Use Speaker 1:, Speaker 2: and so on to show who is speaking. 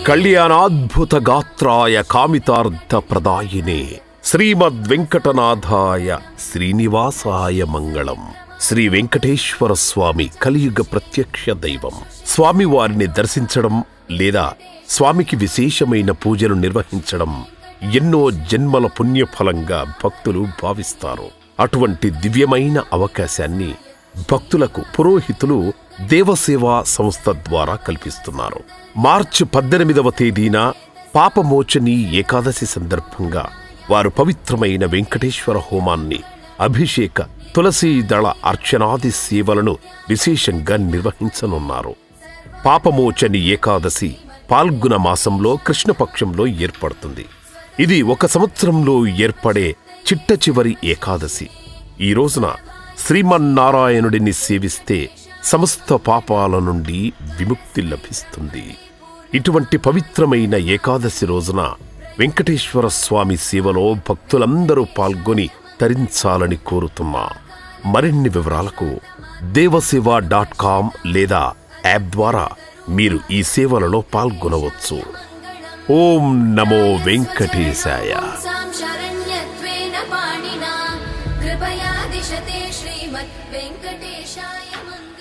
Speaker 1: కళ్యాణాద్భుత గాత్రాయ కామితార్థ ప్రదాయినే శ్రీమద్ వెంకటనాథాయ శ్రీనివాసాయ మంగళం శ్రీ వెంకటేశ్వర స్వామి కలియుగ ప్రత్యక్ష దైవం స్వామి వారిని దర్శించడం లేదా స్వామికి విశేషమైన పూజలు నిర్వహించడం ఎన్నో జన్మల పుణ్యఫలంగా భక్తులు భావిస్తారు అటువంటి దివ్యమైన అవకాశాన్ని భక్తులకు పురోహితులు దేవసేవా సంస్థ ద్వారా కల్పిస్తున్నారు మార్చి పద్దెనిమిదవ తేదీన పాపమోచని ఏకాదశి సందర్భంగా వారు పవిత్రమైన వెంకటేశ్వర హోమాన్ని అభిషేక తులసీ దళ అర్చనాది సేవలను విశేషంగా నిర్వహించనున్నారు పాపమోచని ఏకాదశి పాల్గొన మాసంలో కృష్ణపక్షంలో ఏర్పడుతుంది ఇది ఒక సంవత్సరంలో ఏర్పడే చిట్ట చివరి ఏకాదశి ఈ రోజున శ్రీమన్నారాయణుడిని సేవిస్తే సమస్త పాపాల నుండి విముక్తి లభిస్తుంది ఇటువంటి పవిత్రమైన ఏకాదశి రోజున వెంకటేశ్వర స్వామి సేవలో భక్తులందరూ పాల్గొని తరించాలని కోరుతున్నా మరిన్ని వివరాలకు దేవసేవ డాట్ కామ్ లేదా యాప్ ద్వారా మీరు ఈ సేవలలో పాల్గొనవచ్చు ఓం నమో వెంకటేశాయ
Speaker 2: सां शरण्यत्वेन पाणिना कृपया दिशते श्रीमद् वेङ्कटेशाय मङ्गलम्